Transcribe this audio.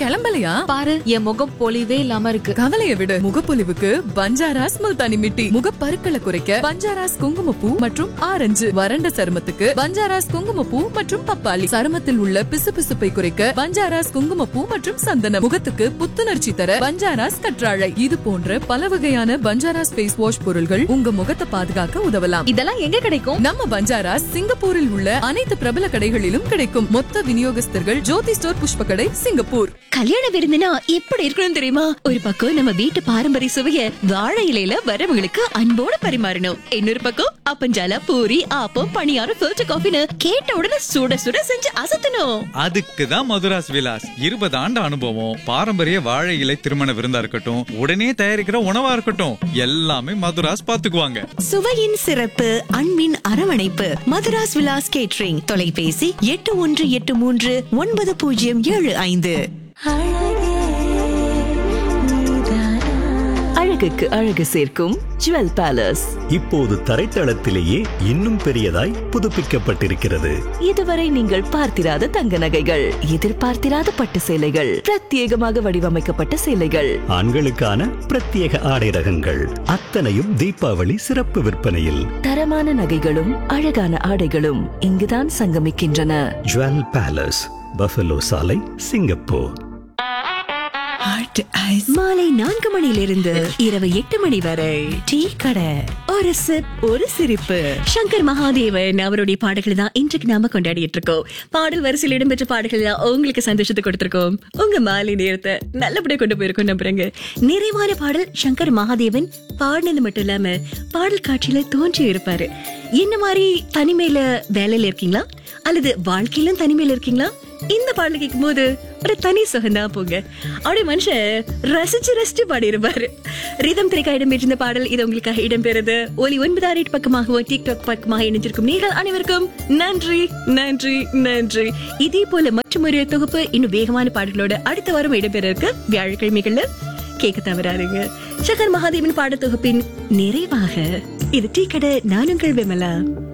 கிளம்பலையா பாரு என் முகம் பொலிவே இல்லாம இருக்கு கவலைய விடு முகப்பொலிவுக்கு பஞ்சாராஸ் முல்தானி மிட்டி முகப்பருக்களை குறைக்க பஞ்சாராஸ் குங்குமப்பூ மற்றும் ஆரஞ்சு வறண்ட சருமத்துக்கு பஞ்சாராஸ் குங்குமப்பூ மற்றும் பப்பாளி சருமத்தில் உள்ள பிசுபிசுப்பை குறைக்க பஞ்சாராஸ் குங்குமப்பூ மற்றும் சந்தனம் முகத்துக்கு புத்துணர்ச்சி தர பஞ்சாராஸ் கற்றாழை இது போன்ற பல வகையான பஞ்சாராஸ் ஃபேஸ் வாஷ் பொருள்கள் உங்க முகத்தை பாதுகாக்க உதவலாம் இதெல்லாம் எங்க கிடைக்கும் நம்ம பஞ்சாராஸ் சிங்கப்பூரில் உள்ள அனைத்து பிரபல கடைகளிலும் கிடைக்கும் மொத்த விநியோகஸ்தர்கள் ஜோதி ஸ்டோர் புஷ்ப கடை சிங்கப்பூர் கல்யாண விருந்துனா எப்படி இருக்கணும் தெரியுமா ஒரு பக்கம் நம்ம வீட்டு பாரம்பரிய சுவைய வாழை இலையில வரவங்களுக்கு அன்போட பரிமாறணும் இன்னொரு பக்கம் அப்பஞ்சால பூரி ஆப்பம் பணியாரம் ஃபில்டர் காஃபின்னு கேட்ட உடனே சுட சுட செஞ்சு அசத்தணும் அதுக்கு தான் மதுராஸ் விலாஸ் இருபது ஆண்டு அனுபவம் பாரம்பரிய வாழை இலை திருமண விருந்தா இருக்கட்டும் உடனே தயாரிக்கிற உணவா இருக்கட்டும் எல்லாமே மதுராஸ் பாத்துக்குவாங்க சுவையின் சிறப்பு அன்பின் அரவணைப்பு மதுராஸ் விலாஸ் கேட்ரிங் தொலைபேசி எட்டு ஒன்று எட்டு மூன்று ஒன்பது பூஜ்ஜியம் ஏழு ஐந்து அழகுக்கு அழகு சேர்க்கும் ஜுவல் பேலஸ் இப்போது தரைத்தளத்திலேயே இன்னும் பெரியதாய் புதுப்பிக்கப்பட்டிருக்கிறது இதுவரை நீங்கள் பார்த்திராத தங்க நகைகள் எதிர்பார்த்திராத பட்டு சேலைகள் பிரத்யேகமாக வடிவமைக்கப்பட்ட சேலைகள் ஆண்களுக்கான பிரத்யேக ஆடை ரகங்கள் அத்தனையும் தீபாவளி சிறப்பு விற்பனையில் தரமான நகைகளும் அழகான ஆடைகளும் இங்குதான் சங்கமிக்கின்றன ஜுவல் பேலஸ் பஃபலோ சாலை சிங்கப்பூர் மாலை நான்கு மணியிலிருந்து இரவு எட்டு மணி வரை டீ கடை ஒரு சிப் ஒரு சிரிப்பு சங்கர் மகாதேவன் அவருடைய பாடல்கள் தான் இன்றைக்கு நாம கொண்டாடிட்டு இருக்கோம் பாடல் வரிசையில் இடம்பெற்ற பாடல்கள் தான் உங்களுக்கு சந்தோஷத்தை கொடுத்திருக்கோம் உங்க மாலை நேரத்தை நல்லபடியா கொண்டு போயிருக்கோம் நம்புறேங்க நிறைவான பாடல் சங்கர் மகாதேவன் பாடினது மட்டும் இல்லாம பாடல் காட்சியில தோன்றி இருப்பாரு என்ன மாதிரி தனிமையில வேலையில இருக்கீங்களா அல்லது வாழ்க்கையிலும் தனிமையில இருக்கீங்களா இந்த பாடல் கேட்கும் போது ஒரு தனி சுகம்தான் போங்க அப்படியே மனுஷன் ரசிச்சு ரசிச்சு பாடியிருப்பாரு ரிதம் திரைக்கா இடம்பெற்றிருந்த பாடல் இது உங்களுக்காக இடம்பெறுது ஒலி ஒன்பது ஆறு எட்டு பக்கமாகவோ டிக்டாக் பக்கமாக இணைஞ்சிருக்கும் நீங்கள் அனைவருக்கும் நன்றி நன்றி நன்றி இதே போல மற்றொரு தொகுப்பு இன்னும் வேகமான பாடல்களோட அடுத்த வாரம் இடம்பெற இருக்கு வியாழக்கிழமைகள்ல கேட்க தவறாருங்க சகர் மகாதேவன் பாட தொகுப்பின் நிறைவாக இது டீ கடை நான் உங்கள் விமலா